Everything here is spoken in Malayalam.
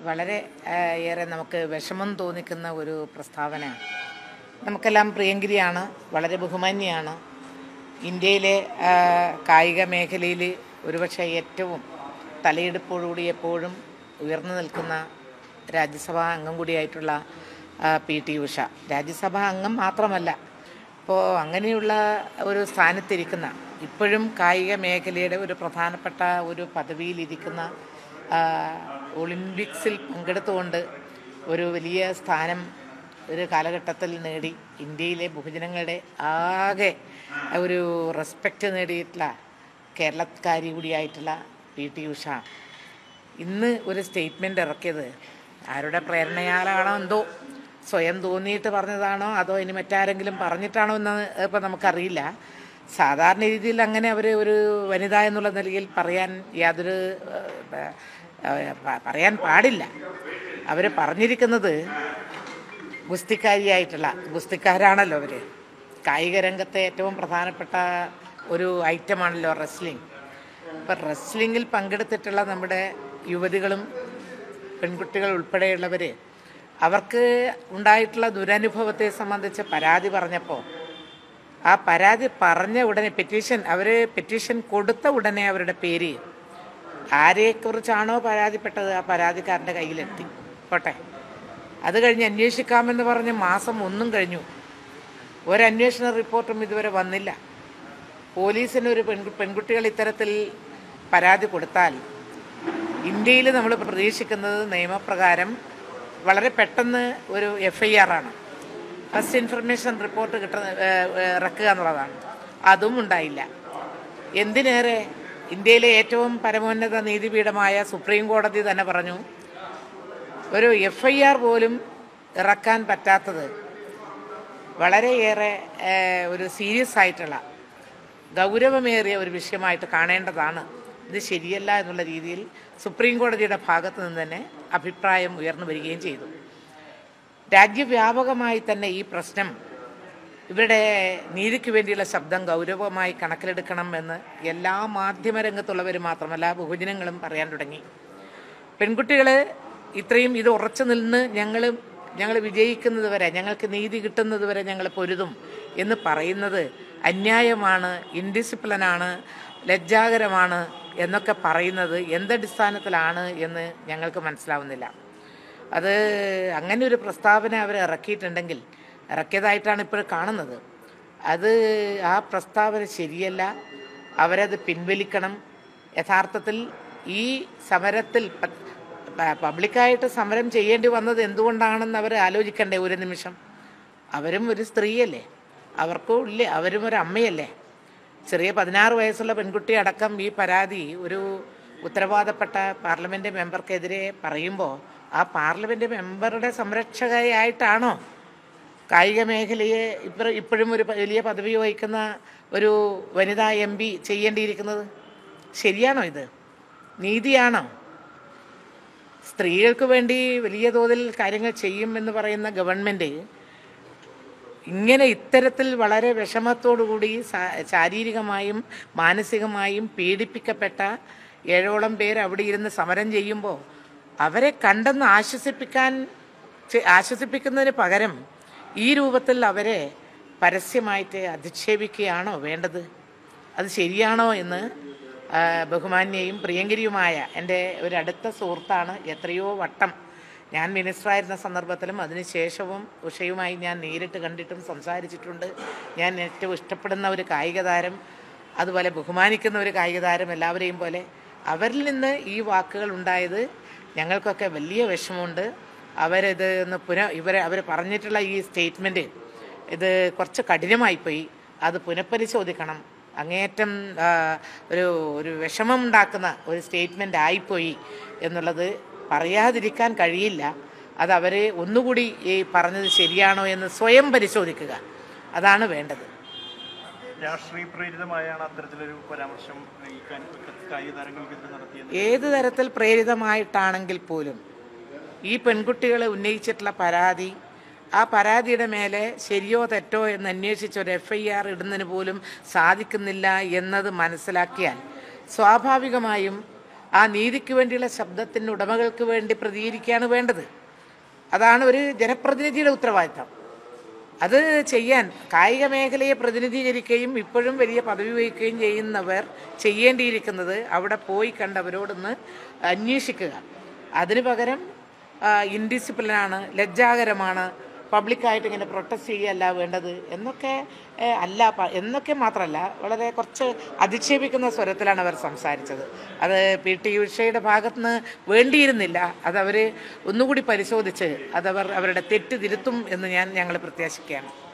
വളരെ ആ, ഏറെ നമുക്ക് വിഷമം തോന്നിക്കുന്ന ഒരു പ്രസ്താവന നമുക്കെല്ലാം പ്രിയങ്കരിയാണ് വളരെ ബഹുമാന്യാണ് ഇന്ത്യയിലെ ആ, കായിക മേഖലയിൽ ഒരുപക്ഷെ ഏറ്റവും തലയെടുപ്പോടുകൂടി എപ്പോഴും ഉയർന്നു നിൽക്കുന്ന രാജ്യസഭാ അംഗം കൂടിയായിട്ടുള്ള ആ, പി ടി ഉഷ രാജ്യസഭാ അംഗം മാത്രമല്ല ഇപ്പോൾ അങ്ങനെയുള്ള ഒരു സ്ഥാനത്തിരിക്കുന്ന ഇപ്പോഴും കായിക മേഖലയുടെ ഒരു പ്രധാനപ്പെട്ട ഒരു പദവിയിലിരിക്കുന്ന ആ, ഒളിമ്പിക്സിൽ പങ്കെടുത്തുകൊണ്ട് ഒരു വലിയ സ്ഥാനം ഒരു കാലഘട്ടത്തിൽ നേടി ഇന്ത്യയിലെ ബഹുജനങ്ങളുടെ ആകെ ഒരു റെസ്പെക്റ്റ് നേടിയിട്ടുള്ള കേരളക്കാരി കൂടിയായിട്ടുള്ള പി ടി ഉഷ ഇന്ന് ഒരു സ്റ്റേറ്റ്മെൻ്റ് ഇറക്കിയത് ആരുടെ പ്രേരണയാലാണോ എന്തോ സ്വയം തോന്നിയിട്ട് പറഞ്ഞതാണോ അതോ ഇനി മറ്റാരെങ്കിലും പറഞ്ഞിട്ടാണോ എന്ന് ഇപ്പം നമുക്കറിയില്ല സാധാരണ രീതിയിൽ അങ്ങനെ അവർ ഒരു വനിത എന്നുള്ള നിലയിൽ പറയാൻ യാതൊരു ഏഹ്, ഏഹ്, പ- പറയാൻ പാടില്ല അവർ പറഞ്ഞിരിക്കുന്നത് ഗുസ്തിക്കാരിയായിട്ടുള്ള ഗുസ്തിക്കാരാണല്ലോ അവർ കായിക രംഗത്തെ ഏറ്റവും പ്രധാനപ്പെട്ട ഒരു ഐറ്റമാണല്ലോ റെസ്ലിംഗ് അപ്പം റെസ്ലിങ്ങിൽ പങ്കെടുത്തിട്ടുള്ള നമ്മുടെ യുവതികളും പെൺകുട്ടികൾ ഉൾപ്പെടെയുള്ളവർ അവർക്ക് ഉണ്ടായിട്ടുള്ള ദുരനുഭവത്തെ സംബന്ധിച്ച് പരാതി പറഞ്ഞപ്പോൾ ആ പരാതി പറഞ്ഞ ഉടനെ പെറ്റീഷൻ അവർ പെറ്റീഷൻ കൊടുത്ത ഉടനെ അവരുടെ പേര് ആരെക്കുറിച്ചാണോ പരാതിപ്പെട്ടത് ആ പരാതിക്കാരൻ്റെ കയ്യിലെത്തി പോട്ടെ അത് കഴിഞ്ഞ് അന്വേഷിക്കാമെന്ന് പറഞ്ഞ് മാസം ഒന്നും കഴിഞ്ഞു ഒരന്വേഷണ റിപ്പോർട്ടും ഇതുവരെ വന്നില്ല പോലീസിന് ഒരു പെൺ പെൺകുട്ടികൾ ഇത്തരത്തിൽ പരാതി കൊടുത്താൽ ഇന്ത്യയിൽ നമ്മൾ പ്രതീക്ഷിക്കുന്നത് നിയമപ്രകാരം വളരെ പെട്ടെന്ന് ഒരു എഫ് ഐ ആർ ആണ് ഫസ്റ്റ് ഇൻഫർമേഷൻ റിപ്പോർട്ട് കിട്ടുന്ന ഏഹ്, ഏഹ്, ഇറക്കുക എന്നുള്ളതാണ് അതും ഉണ്ടായില്ല എന്തിനേറെ ഇന്ത്യയിലെ ഏറ്റവും പരമോന്നത നീതിപീഠമായ സുപ്രീം കോടതി തന്നെ പറഞ്ഞു ഒരു എഫ് ഐ ആർ പോലും ഇറക്കാൻ പറ്റാത്തത് വളരെയേറെ ഏഹ്, ഒരു സീരിയസ് ആയിട്ടുള്ള ഗൗരവമേറിയ ഒരു വിഷയമായിട്ട് കാണേണ്ടതാണ് ഇത് ശരിയല്ല എന്നുള്ള രീതിയിൽ സുപ്രീം കോടതിയുടെ ഭാഗത്തു നിന്ന് തന്നെ അഭിപ്രായം ഉയർന്നു വരികയും ചെയ്തു രാജ്യവ്യാപകമായി തന്നെ ഈ പ്രശ്നം ഇവരുടെ നീതിക്ക് വേണ്ടിയുള്ള ശബ്ദം ഗൗരവമായി കണക്കിലെടുക്കണം എന്ന് എല്ലാ മാധ്യമരംഗത്തുള്ളവർ മാത്രമല്ല ബഹുജനങ്ങളും പറയാൻ തുടങ്ങി പെൺകുട്ടികൾ ഇത്രയും ഇത് ഉറച്ചു നിന്ന് ഞങ്ങൾ ഞങ്ങൾ വിജയിക്കുന്നത് വരെ ഞങ്ങൾക്ക് നീതി കിട്ടുന്നത് വരെ ഞങ്ങൾ പൊരുതും എന്ന് പറയുന്നത് അന്യായമാണ് ഇൻഡിസിപ്ലിനാണ് ലജ്ജാകരമാണ് എന്നൊക്കെ പറയുന്നത് എന്തടിസ്ഥാനത്തിലാണ് എന്ന് ഞങ്ങൾക്ക് മനസ്സിലാവുന്നില്ല അത് അങ്ങനെ ഒരു പ്രസ്താവന അവർ ഇറക്കിയിട്ടുണ്ടെങ്കിൽ ഇറക്കിയതായിട്ടാണ് ഇപ്പോൾ കാണുന്നത് അത് ആ പ്രസ്താവന ശരിയല്ല അവരത് പിൻവലിക്കണം യഥാർത്ഥത്തിൽ ഈ സമരത്തിൽ പ- പ- പബ്ലിക്കായിട്ട് സമരം ചെയ്യേണ്ടി വന്നത് എന്തുകൊണ്ടാണെന്ന് അവർ ആലോചിക്കണ്ടേ ഒരു നിമിഷം അവരും ഒരു സ്ത്രീയല്ലേ അവർക്കും ഇല്ലേ അവരും ഒരു അമ്മയല്ലേ ചെറിയ പതിനാറ് വയസ്സുള്ള പെൺകുട്ടി അടക്കം ഈ പരാതി ഒരു ഉത്തരവാദപ്പെട്ട പാർലമെൻറ്റ് മെമ്പർക്കെതിരെ പറയുമ്പോൾ ആ പാർലമെൻറ്റ് മെമ്പറുടെ സംരക്ഷകയായിട്ടാണോ കായിക മേഖലയെ ഇപ്പ ഇപ്പോഴും ഒരു പ- വലിയ പദവി വഹിക്കുന്ന ഒരു വനിതാ എം പി ചെയ്യേണ്ടിയിരിക്കുന്നത് ശരിയാണോ ഇത് നീതിയാണോ സ്ത്രീകൾക്ക് വേണ്ടി വലിയ തോതിൽ കാര്യങ്ങൾ ചെയ്യും എന്ന് പറയുന്ന ഗവൺമെൻറ് ഇങ്ങനെ ഇത്തരത്തിൽ വളരെ വിഷമത്തോടുകൂടി സാ- ശാരീരികമായും മാനസികമായും പീഡിപ്പിക്കപ്പെട്ട ഏഴോളം പേർ അവിടെ ഇരുന്ന് സമരം ചെയ്യുമ്പോൾ അവരെ കണ്ടെന്ന് ആശ്വസിപ്പിക്കാൻ ചെ- ആശ്വസിപ്പിക്കുന്നതിന് പകരം ഈ രൂപത്തിൽ അവരെ പരസ്യമായിട്ട് അധിക്ഷേപിക്കുകയാണോ വേണ്ടത് അത് ശരിയാണോ എന്ന് ആ, ബഹുമാന്യയും പ്രിയങ്കരിയുമായ എൻ്റെ ഒരു അടുത്ത സുഹൃത്താണ് എത്രയോ വട്ടം ഞാൻ മിനിസ്റ്ററായിരുന്ന സന്ദർഭത്തിലും അതിനുശേഷവും ഉഷയുമായി ഞാൻ നേരിട്ട് കണ്ടിട്ടും സംസാരിച്ചിട്ടുണ്ട് ഞാൻ ഏറ്റവും ഇഷ്ടപ്പെടുന്ന ഒരു കായിക താരം അതുപോലെ ബഹുമാനിക്കുന്ന ഒരു കായിക താരം എല്ലാവരെയും പോലെ അവരിൽ നിന്ന് ഈ വാക്കുകൾ ഉണ്ടായത് ഞങ്ങൾക്കൊക്കെ വലിയ വിഷമമുണ്ട് അവരിത് ഒന്ന് പുന ഇവരെ അവർ പറഞ്ഞിട്ടുള്ള ഈ സ്റ്റേറ്റ്മെൻറ്റ് ഇത് കുറച്ച് കഠിനമായിപ്പോയി അത് പുനഃപരിശോധിക്കണം അങ്ങേയറ്റം ആ, ഒരു ഒരു വിഷമം ഉണ്ടാക്കുന്ന ഒരു സ്റ്റേറ്റ്മെൻ്റ് ആയിപ്പോയി എന്നുള്ളത് പറയാതിരിക്കാൻ കഴിയില്ല അത് അവർ ഒന്നുകൂടി ഈ പറഞ്ഞത് ശരിയാണോ എന്ന് സ്വയം പരിശോധിക്കുക അതാണ് വേണ്ടത് രാഷ്ട്രീയ പ്രേരിതമായാണ് അത്തരത്തിലൊരു പരാമർശം ഈ കാ- കായിക താരങ്ങൾക്കെതിരെ നടത്തിയത് ഏത് തരത്തിൽ പ്രേരിതമായിട്ടാണെങ്കിൽ പോലും ഈ പെൺകുട്ടികൾ ഉന്നയിച്ചിട്ടുള്ള പരാതി ആ പരാതിയുടെ മേലെ ശരിയോ തെറ്റോ എന്ന് അന്വേഷിച്ച് ഒരു എഫ് ഐ ആർ ഇടുന്നതിന് പോലും സാധിക്കുന്നില്ല എന്നത് മനസ്സിലാക്കിയാൽ സ്വാഭാവികമായും ആ നീതിക്ക് വേണ്ടിയുള്ള ശബ്ദത്തിന് ഉടമകൾക്ക് വേണ്ടി പ്രതികരിക്കുകയാണ് വേണ്ടത് അതാണ് ഒരു ജനപ്രതിനിധിയുടെ ഉത്തരവാദിത്തം അത് ചെയ്യാൻ കായിക മേഖലയെ പ്രതിനിധീകരിക്കുകയും ഇപ്പോഴും വലിയ പദവി വഹിക്കുകയും ചെയ്യുന്നവർ ചെയ്യേണ്ടിയിരിക്കുന്നത് അവിടെ പോയി കണ്ടവരോടൊന്ന് അന്വേഷിക്കുക അതിനു പകരം ഇൻഡിസിപ്ലിനാണ് ലജ്ജാകരമാണ് പബ്ലിക്കായിട്ട് ഇങ്ങനെ പ്രൊട്ടസ്റ്റ് ചെയ്യുകയല്ല വേണ്ടത് എന്നൊക്കെ ഏഹ്, അല്ല പ- എന്നൊക്കെ മാത്രമല്ല വളരെ കുറച്ച് അധിക്ഷേപിക്കുന്ന സ്വരത്തിലാണ് അവർ സംസാരിച്ചത് അത് പി ടി ഉഷയുടെ ഭാഗത്തുനിന്ന് വേണ്ടിയിരുന്നില്ല അതവർ ഒന്നുകൂടി പരിശോധിച്ച് അതവർ അവരുടെ തെറ്റ് തിരുത്തും എന്ന് ഞാൻ ഞങ്ങൾ പ്രത്യാശിക്കുകയാണ്